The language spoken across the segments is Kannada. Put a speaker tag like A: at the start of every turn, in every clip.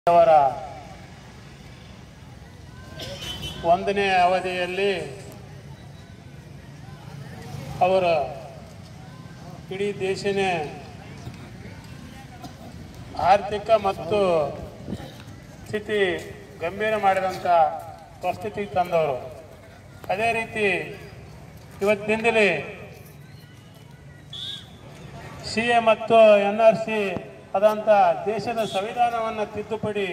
A: ಅವರ ಒಂದನೇ ಅವಧಿಯಲ್ಲಿ ಅವರು ಇಡೀ ದೇಶನೇ ಆರ್ಥಿಕ ಮತ್ತು ಸ್ಥಿತಿ ಗಂಭೀರ ಮಾಡಿದಂಥ ಪರಿಸ್ಥಿತಿಗೆ ತಂದವರು ಅದೇ ರೀತಿ ಇವತ್ತಿನಿಂದಲೇ ಸಿ ಎ ಮತ್ತು ಎನ್ ಆರ್ ಸಿ ಆದಂಥ ದೇಶದ ಸಂವಿಧಾನವನ್ನು ತಿದ್ದುಪಡಿ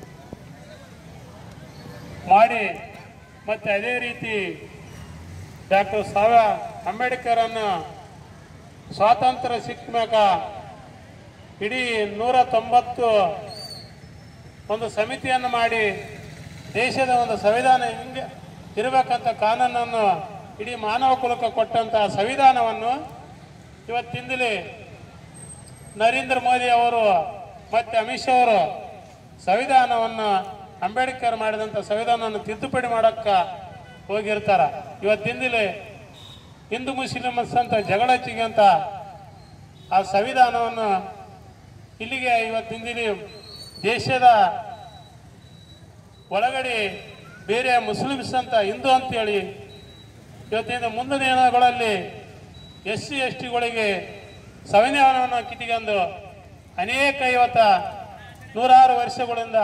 A: ಮಾಡಿ ಮತ್ತು ಅದೇ ರೀತಿ ಡಾಕ್ಟರ್ ಸಾವ ಅಂಬೇಡ್ಕರನ್ನು ಸ್ವಾತಂತ್ರ್ಯ ಸಿಕ್ಕ ಇಡೀ ನೂರ ತೊಂಬತ್ತು ಒಂದು ಸಮಿತಿಯನ್ನು ಮಾಡಿ ದೇಶದ ಒಂದು ಸಂವಿಧಾನ ಹಿಂಗೆ ಇರಬೇಕಂತ ಕಾನೂನನ್ನು ಇಡೀ ಮಾನವ ಕುಲಕ್ಕೆ ಕೊಟ್ಟಂತ ಸಂವಿಧಾನವನ್ನು ಇವತ್ತಿಂದಲೇ ನರೇಂದ್ರ ಮೋದಿ ಅವರು ಮತ್ತು ಅಮಿತ್ ಶಾ ಅವರು ಸಂವಿಧಾನವನ್ನು ಅಂಬೇಡ್ಕರ್ ಮಾಡಿದಂಥ ಸಂವಿಧಾನವನ್ನು ತಿದ್ದುಪಡಿ ಮಾಡಕ್ಕ ಹೋಗಿರ್ತಾರ ಇವತ್ತಿಂದಲೇ ಹಿಂದೂ ಮುಸ್ಲಿಮ್ಸ್ ಅಂತ ಜಗಳ ಅಂತ ಆ ಸಂವಿಧಾನವನ್ನು ಇಲ್ಲಿಗೆ ಇವತ್ತಿಂದಿನ ದೇಶದ ಒಳಗಡೆ ಬೇರೆ ಮುಸ್ಲಿಮ್ಸ್ ಅಂತ ಹಿಂದೂ ಅಂತೇಳಿ ಇವತ್ತಿನ ಮುಂದಿನ ದಿನಗಳಲ್ಲಿ ಎಸ್ ಸಿ ಎಸ್ ಟಿಗಳಿಗೆ ಸಂವಿಧಾನವನ್ನು ಕಿತ್ತಿಕೊಂಡು ಅನೇಕ ಇವತ್ತ ನೂರಾರು ವರ್ಷಗಳಿಂದ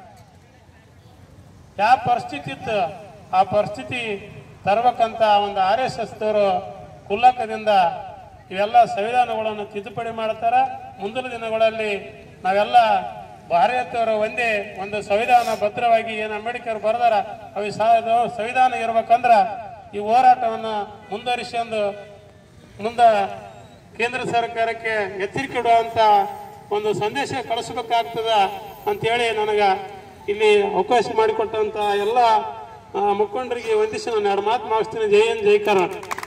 A: ಯಾವ ಪರಿಸ್ಥಿತಿ ಇತ್ತು ಆ ಪರಿಸ್ಥಿತಿ ತರಬೇಕಂತ ಒಂದು ಆರ್ ಎಸ್ ಎಸ್ ದವರು ಕುಲ್ಲಕದಿಂದ ಇವೆಲ್ಲ ಸಂವಿಧಾನಗಳನ್ನು ತಿದ್ದುಪಡಿ ಮಾಡ್ತಾರ ಮುಂದಿನ ದಿನಗಳಲ್ಲಿ ನಾವೆಲ್ಲ ಭಾರತೀಯರು ಒಂದೇ ಒಂದು ಸಂವಿಧಾನ ಭದ್ರವಾಗಿ ಏನು ಅಂಬೇಡ್ಕರ್ ಬರೆದಾರ ಅವು ಸಾ- ಸಂವಿಧಾನ ಇರ್ಬೇಕಂದ್ರ ಈ ಹೋರಾಟವನ್ನು ಮುಂದುವರಿಸಿಕೊಂಡು ಮುಂದೆ ಕೇಂದ್ರ ಸರ್ಕಾರಕ್ಕೆ ಎಚ್ಚರಿಕೆ ಇಡುವಂತ ಒಂದು ಸಂದೇಶ ಕಳಿಸಬೇಕಾಗ್ತದ ಅಂತೇಳಿ ನನಗ ಇಲ್ಲಿ ಅವಕಾಶ ಮಾಡಿಕೊಟ್ಟಂತ ಎಲ್ಲ ಆ, ಮುಖಂಡರಿಗೆ ವಂದಿಸಿ ನಾನು ಎರಡು ಮಾತು ಮಾಗಿಸ್ತೀನಿ ಜೈ ಹಿಂದ್ ಜೈ ಕರ್ನಾಟಕ